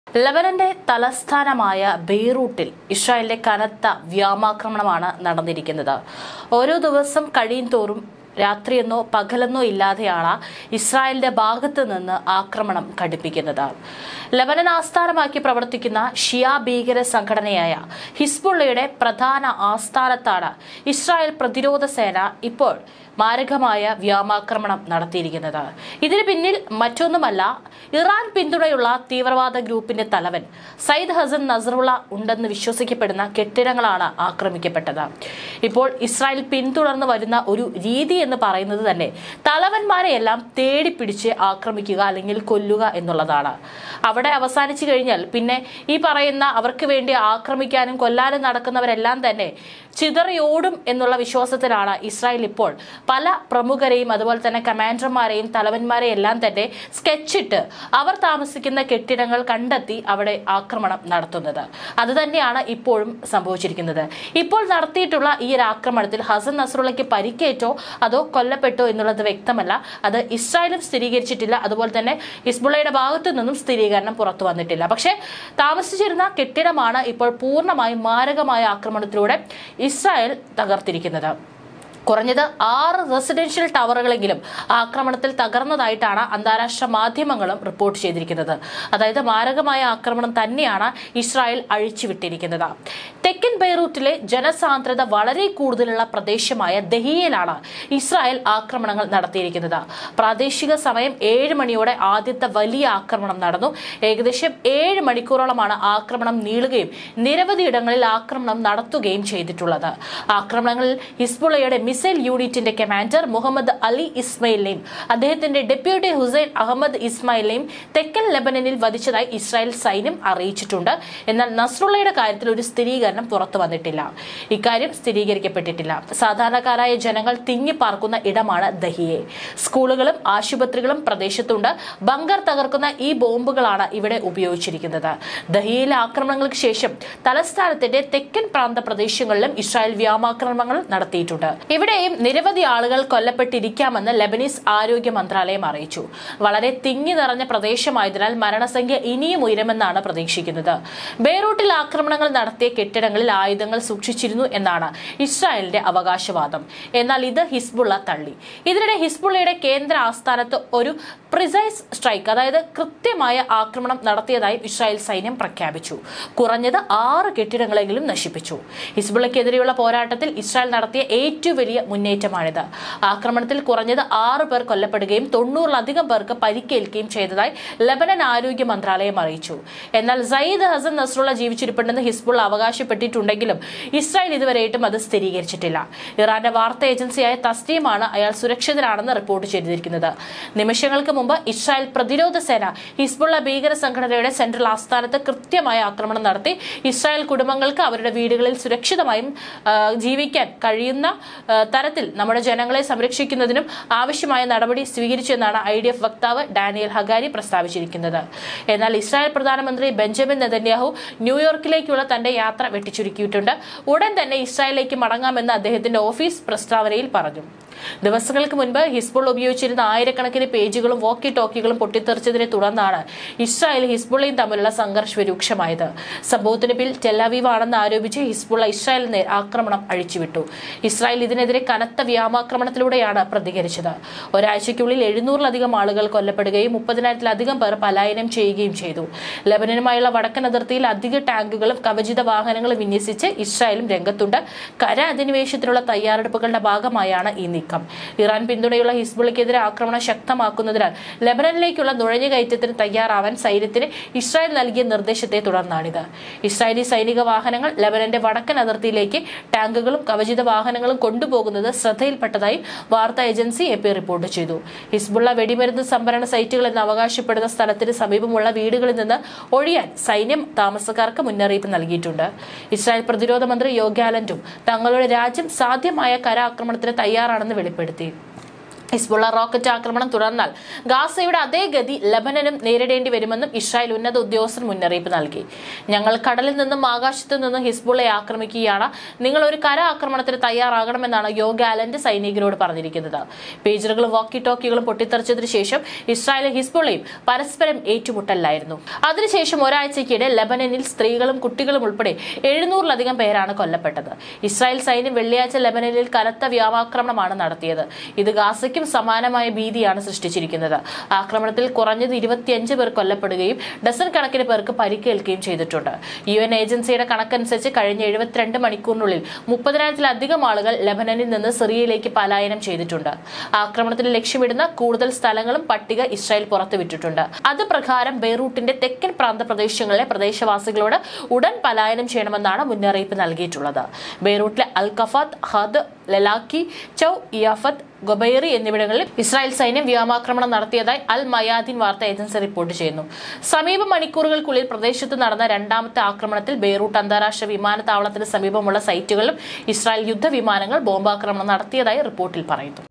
ലബനന്റെ തലസ്ഥാനമായ ബെയ്റൂട്ടിൽ ഇസ്രായേലിന്റെ കനത്ത വ്യോമാക്രമണമാണ് നടന്നിരിക്കുന്നത് ഓരോ ദിവസം കഴിയും തോറും രാത്രിയെന്നോ പകലെന്നോ ഇല്ലാതെയാണ് ഇസ്രായേലിന്റെ ഭാഗത്ത് നിന്ന് ആക്രമണം ഘടിപ്പിക്കുന്നത് ലബനൻ ആസ്ഥാനമാക്കി പ്രവർത്തിക്കുന്ന ഷിയ ഭീകര സംഘടനയായ ഹിസ്ബുള്ളയുടെ പ്രധാന ആസ്ഥാനത്താണ് ഇസ്രായേൽ പ്രതിരോധ സേന ഇപ്പോൾ മാരകമായ വ്യോമാക്രമണം നടത്തിയിരിക്കുന്നത് ഇതിന് പിന്നിൽ മറ്റൊന്നുമല്ല ഇറാൻ പിന്തുണയുള്ള തീവ്രവാദ ഗ്രൂപ്പിന്റെ തലവൻ സയ്യിദ് ഹസൻ നസറുള്ള ഉണ്ടെന്ന് വിശ്വസിക്കപ്പെടുന്ന കെട്ടിടങ്ങളാണ് ആക്രമിക്കപ്പെട്ടത് ഇപ്പോൾ ഇസ്രായേൽ പിന്തുടർന്ന് വരുന്ന ഒരു രീതി എന്ന് പറയുന്നത് തന്നെ തലവന്മാരെയെല്ലാം തേടിപ്പിടിച്ച് ആക്രമിക്കുക അല്ലെങ്കിൽ കൊല്ലുക എന്നുള്ളതാണ് അവിടെ അവസാനിച്ചു കഴിഞ്ഞാൽ പിന്നെ ഈ പറയുന്ന അവർക്ക് വേണ്ടി ആക്രമിക്കാനും കൊല്ലാനും നടക്കുന്നവരെല്ലാം തന്നെ ചിതറിയോടും എന്നുള്ള വിശ്വാസത്തിലാണ് ഇസ്രായേൽ ഇപ്പോൾ പല പ്രമുഖരെയും അതുപോലെ തന്നെ കമാൻഡർമാരെയും തലവന്മാരെയും എല്ലാം തന്നെ സ്കെച്ചിട്ട് അവർ താമസിക്കുന്ന കെട്ടിടങ്ങൾ കണ്ടെത്തി അവിടെ ആക്രമണം നടത്തുന്നത് അത് തന്നെയാണ് ഇപ്പോഴും സംഭവിച്ചിരിക്കുന്നത് ഇപ്പോൾ നടത്തിയിട്ടുള്ള ഈ ഒരു ആക്രമണത്തിൽ ഹസൻ നസറുള്ളയ്ക്ക് പരിക്കേറ്റോ അതോ കൊല്ലപ്പെട്ടോ എന്നുള്ളത് വ്യക്തമല്ല അത് ഇസ്രായേലും സ്ഥിരീകരിച്ചിട്ടില്ല അതുപോലെ തന്നെ ഹിസ്ബുള്ളയുടെ ഭാഗത്തു നിന്നും സ്ഥിരീകരണം പുറത്തു വന്നിട്ടില്ല പക്ഷേ താമസിച്ചിരുന്ന കെട്ടിടമാണ് ഇപ്പോൾ പൂർണ്ണമായും മാരകമായ ആക്രമണത്തിലൂടെ ഇസ്രായേൽ തകർത്തിരിക്കുന്നത് കുറഞ്ഞത് ആറ് റെസിഡൻഷ്യൽ ടവറുകളെങ്കിലും ആക്രമണത്തിൽ തകർന്നതായിട്ടാണ് അന്താരാഷ്ട്ര മാധ്യമങ്ങളും റിപ്പോർട്ട് ചെയ്തിരിക്കുന്നത് അതായത് മാരകമായ ആക്രമണം തന്നെയാണ് ഇസ്രായേൽ അഴിച്ചുവിട്ടിരിക്കുന്നത് തെക്കൻ ബെയ്റൂട്ടിലെ ജനസാന്ദ്രത വളരെ കൂടുതലുള്ള പ്രദേശമായ ദഹിയയിലാണ് ഇസ്രായേൽ ആക്രമണങ്ങൾ നടത്തിയിരിക്കുന്നത് പ്രാദേശിക സമയം ഏഴ് മണിയോടെ ആദ്യത്തെ വലിയ ആക്രമണം നടന്നു ഏകദേശം ഏഴ് മണിക്കൂറോളമാണ് ആക്രമണം നീളുകയും നിരവധി ഇടങ്ങളിൽ ആക്രമണം നടത്തുകയും ചെയ്തിട്ടുള്ളത് ആക്രമണങ്ങളിൽ ഹിസ്ബുള്ളയുടെ മിസൈൽ യൂണിറ്റിന്റെ കമാൻഡർ മുഹമ്മദ് അലി ഇസ്മയിലിനെയും അദ്ദേഹത്തിന്റെ ഡെപ്യൂട്ടി ഹുസൈൻ അഹമ്മദ് ഇസ്മായിലിനെയും തെക്കൻ ലെബനനിൽ വധിച്ചതായി ഇസ്രായേൽ സൈന്യം അറിയിച്ചിട്ടുണ്ട് എന്നാൽ നസ്രുള്ളയുടെ കാര്യത്തിൽ ഒരു സ്ഥിരീകരണം പുറത്തു വന്നിട്ടില്ല ഇക്കാര്യം സ്ഥിരീകരിക്കപ്പെട്ടിട്ടില്ല സാധാരണക്കാരായ ജനങ്ങൾ തിങ്ങിപ്പാർക്കുന്ന ഇടമാണ് ദഹിയെ സ്കൂളുകളും ആശുപത്രികളും പ്രദേശത്തുണ്ട് ബങ്കർ തകർക്കുന്ന ഈ ബോംബുകളാണ് ഇവിടെ ഉപയോഗിച്ചിരിക്കുന്നത് ദഹിയയിലെ ആക്രമണങ്ങൾക്ക് ശേഷം തലസ്ഥാനത്തിന്റെ തെക്കൻ പ്രാന്ത പ്രദേശങ്ങളിലും ഇസ്രായേൽ വ്യോമാക്രമണങ്ങൾ നടത്തിയിട്ടുണ്ട് ഇവിടെയും നിരവധി ആളുകൾ കൊല്ലപ്പെട്ടിരിക്കാമെന്ന് ലെബനീസ് ആരോഗ്യ മന്ത്രാലയം അറിയിച്ചു വളരെ തിങ്ങി നിറഞ്ഞ പ്രദേശമായതിനാൽ മരണസംഖ്യ ഇനിയും ഉയരുമെന്നാണ് പ്രതീക്ഷിക്കുന്നത് ബെയ്റൂട്ടിൽ ആക്രമണങ്ങൾ നടത്തിയ കെട്ടിടങ്ങളിൽ ആയുധങ്ങൾ സൂക്ഷിച്ചിരുന്നു എന്നാണ് ഇസ്രായേലിന്റെ അവകാശവാദം എന്നാൽ ഇത് ഹിസ്ബുള്ള തള്ളി ഇതിനിടെ ഹിസ്ബുള്ളയുടെ കേന്ദ്ര ആസ്ഥാനത്ത് ഒരു പ്രിസൈസ് സ്ട്രൈക്ക് അതായത് കൃത്യമായ ആക്രമണം നടത്തിയതായും ഇസ്രായേൽ സൈന്യം പ്രഖ്യാപിച്ചു കുറഞ്ഞത് ആറ് കെട്ടിടങ്ങളെങ്കിലും നശിപ്പിച്ചു ഹിസ്ബുള്ളക്കെതിരെയുള്ള പോരാട്ടത്തിൽ ഇസ്രായേൽ നടത്തിയ ഏറ്റവും വലിയ മുന്നേറ്റമാണിത് ആക്രമണത്തിൽ കുറഞ്ഞത് ആറ് പേർ കൊല്ലപ്പെടുകയും തൊണ്ണൂറിലധികം പേർക്ക് പരിക്കേൽക്കുകയും ചെയ്തതായി ലബനൻ ആരോഗ്യ മന്ത്രാലയം അറിയിച്ചു എന്നാൽ സയ്യിദ് ഹസൻ നസ്രുള്ള ജീവിച്ചിരിപ്പുണ്ടെന്ന് ഹിസ്ബുള്ള അവകാശപ്പെട്ടിട്ടുണ്ടെങ്കിലും ഇസ്രായേൽ ഇതുവരെയായിട്ടും അത് സ്ഥിരീകരിച്ചിട്ടില്ല ഇറാന്റെ വാർത്താ ഏജൻസിയായ തസ്തീമാണ് അയാൾ സുരക്ഷിതനാണെന്ന് റിപ്പോർട്ട് ചെയ്തിരിക്കുന്നത് നിമിഷങ്ങൾക്ക് മുമ്പ് ഇസ്രായേൽ പ്രതിരോധ സേന ഹിസ്ബുള്ള ഭീകര സംഘടനയുടെ സെൻട്രൽ ആസ്ഥാനത്ത് കൃത്യമായ ആക്രമണം നടത്തി ഇസ്രായേൽ കുടുംബങ്ങൾക്ക് അവരുടെ വീടുകളിൽ സുരക്ഷിതമായും ആ, ജീവിക്കാൻ കഴിയുന്ന ആ, തരത്തിൽ നമ്മുടെ ജനങ്ങളെ സംരക്ഷിക്കുന്നതിനും ആവശ്യമായ നടപടി സ്വീകരിച്ചെന്നാണ് ഐ ഡി എഫ് വക്താവ് ഡാനിയൽ ഹഗാരി പ്രസ്താവിച്ചിരിക്കുന്നത് എന്നാൽ ഇസ്രായേൽ പ്രധാനമന്ത്രി ബെഞ്ചമിൻ നെതന്യാഹു ന്യൂയോർക്കിലേക്കുള്ള തന്റെ യാത്ര വെട്ടിച്ചുരുക്കിയിട്ടുണ്ട് ഉടൻ തന്നെ ഇസ്രായേലിലേക്ക് മടങ്ങാമെന്ന് അദ്ദേഹത്തിന്റെ ഓഫീസ് പ്രസ്താവനയിൽ പറഞ്ഞു ദിവസങ്ങൾക്ക് മുൻപ് ഹിസ്ബുൾ ഉപയോഗിച്ചിരുന്ന ആയിരക്കണക്കിന് പേജുകളും വോക്കി ടോക്കികളും പൊട്ടിത്തെറിച്ചതിനെ തുടർന്നാണ് ഇസ്രായേൽ ഹിസ്ബുള്ളയും തമ്മിലുള്ള സംഘർഷം രൂക്ഷമായത് സംഭവത്തിന് പിന്നിൽ ടെലവീവ് ആണെന്ന് ആരോപിച്ച് ഹിസ്ബുള്ള ഇസ്രായേലിന് നേരെ ആക്രമണം അഴിച്ചുവിട്ടു ഇസ്രായേൽ ഇതിനെതിരെ കനത്ത വ്യോമാക്രമണത്തിലൂടെയാണ് പ്രതികരിച്ചത് ഒരാഴ്ചയ്ക്കുള്ളിൽ എഴുന്നൂറിലധികം ആളുകൾ കൊല്ലപ്പെടുകയും മുപ്പതിനായിരത്തിലധികം പേർ പലായനം ചെയ്യുകയും ചെയ്തു ലബനനുമായുള്ള വടക്കൻ അതിർത്തിയിൽ അധിക ടാങ്കുകളും കവചിത വാഹനങ്ങളും വിന്യസിച്ച് ഇസ്രായേലും രംഗത്തുണ്ട് കര അധിനിവേശത്തിനുള്ള തയ്യാറെടുപ്പുകളുടെ ഭാഗമായാണ് ഈ നീക്കം ഇറാൻ പിന്തുണയുള്ള ഹിസ്ബുള്ളക്കെതിരെ ആക്രമണം ശക്തമാക്കുന്നതിനാൽ ലബനനിലേക്കുള്ള നുഴഞ്ഞുകയറ്റത്തിന് തയ്യാറാവാൻ സൈന്യത്തിന് ഇസ്രായേൽ നൽകിയ നിർദ്ദേശത്തെ തുടർന്നാണിത് ഇസ്രായേലി സൈനിക വാഹനങ്ങൾ ലബനന്റെ വടക്കൻ അതിർത്തിയിലേക്ക് ടാങ്കുകളും കവചിത വാഹനങ്ങളും കൊണ്ടുപോകുന്നത് ശ്രദ്ധയിൽപ്പെട്ടതായി വാർത്താ ഏജൻസി എ പി റിപ്പോർട്ട് ചെയ്തു ഹിസ്ബുള്ള വെടിമരുന്ന് സംഭരണ സൈറ്റുകൾ എന്ന് അവകാശപ്പെടുന്ന സ്ഥലത്തിന് സമീപമുള്ള വീടുകളിൽ നിന്ന് ഒഴിയാൻ സൈന്യം താമസക്കാർക്ക് മുന്നറിയിപ്പ് നൽകിയിട്ടുണ്ട് ഇസ്രായേൽ പ്രതിരോധ മന്ത്രി യോഗാലൻഡും തങ്ങളുടെ രാജ്യം സാധ്യമായ കരാക്രമണത്തിന് തയ്യാറാണെന്ന് വെളിപ്പെടുത്തി ഹിസ്ബുള്ള റോക്കറ്റ് ആക്രമണം തുടർന്നാൽ ഗാസയുടെ അതേ ഗതി ലബനനും നേരിടേണ്ടി വരുമെന്നും ഇസ്രായേൽ ഉന്നത ഉദ്യോഗസ്ഥർ മുന്നറിയിപ്പ് നൽകി ഞങ്ങൾ കടലിൽ നിന്നും ആകാശത്തു നിന്നും ഹിസ്ബുള്ളയെ ആക്രമിക്കുകയാണ് നിങ്ങൾ ഒരു കര ആക്രമണത്തിന് തയ്യാറാകണമെന്നാണ് യോ ഗാലന്റ് സൈനികരോട് പറഞ്ഞിരിക്കുന്നത് പേജറുകളും വാക്കി ടോക്കികളും പൊട്ടിത്തെറിച്ചതിനു ശേഷം ഇസ്രായേലും ഹിസ്ബുള്ളയും പരസ്പരം ഏറ്റുമുട്ടലായിരുന്നു അതിനുശേഷം ഒരാഴ്ചയ്ക്കിടെ ലബനനിൽ സ്ത്രീകളും കുട്ടികളും ഉൾപ്പെടെ എഴുന്നൂറിലധികം പേരാണ് കൊല്ലപ്പെട്ടത് ഇസ്രായേൽ സൈന്യം വെള്ളിയാഴ്ച ലബനനിൽ കനത്ത വ്യോമാക്രമണമാണ് നടത്തിയത് ഇത് ഗാസയ്ക്കും സമാനമായ ഭീതിയാണ് സൃഷ്ടിച്ചിരിക്കുന്നത് ആക്രമണത്തിൽ കുറഞ്ഞത് ഇരുപത്തിയഞ്ച് പേർ കൊല്ലപ്പെടുകയും ഡസൻ കണക്കിന് പേർക്ക് പരിക്കേൽക്കുകയും ചെയ്തിട്ടുണ്ട് യു എൻ ഏജൻസിയുടെ കണക്കനുസരിച്ച് കഴിഞ്ഞ എഴുപത്തിരണ്ട് മണിക്കൂറിനുള്ളിൽ മുപ്പതിനായിരത്തിലധികം ആളുകൾ ലബനനിൽ നിന്ന് സിറിയയിലേക്ക് പലായനം ചെയ്തിട്ടുണ്ട് ആക്രമണത്തിന് ലക്ഷ്യമിടുന്ന കൂടുതൽ സ്ഥലങ്ങളും പട്ടിക ഇസ്രായേൽ പുറത്തുവിട്ടിട്ടുണ്ട് അത് പ്രകാരം ബെയ്റൂട്ടിന്റെ തെക്കൻ പ്രാന്ത പ്രദേശങ്ങളിലെ പ്രദേശവാസികളോട് ഉടൻ പലായനം ചെയ്യണമെന്നാണ് മുന്നറിയിപ്പ് നൽകിയിട്ടുള്ളത് ബെയ്റൂട്ടിലെ അൽ കഫാത്ത് ഹദ് ലലാക്കി ചൌ ഇയാഫത്ത് ഗൊബൈറി എന്നിവിടങ്ങളിൽ ഇസ്രായേൽ സൈന്യം വ്യോമാക്രമണം നടത്തിയതായി അൽ മയാദിൻ വാർത്താ ഏജൻസി റിപ്പോർട്ട് ചെയ്യുന്നു സമീപ മണിക്കൂറുകൾക്കുള്ളിൽ പ്രദേശത്ത് നടന്ന രണ്ടാമത്തെ ആക്രമണത്തിൽ ബെയ്റൂട്ട് അന്താരാഷ്ട്ര വിമാനത്താവളത്തിന് സമീപമുള്ള സൈറ്റുകളിലും ഇസ്രായേൽ യുദ്ധവിമാനങ്ങൾ ബോംബാക്രമണം നടത്തിയതായി റിപ്പോർട്ടിൽ പറയുന്നു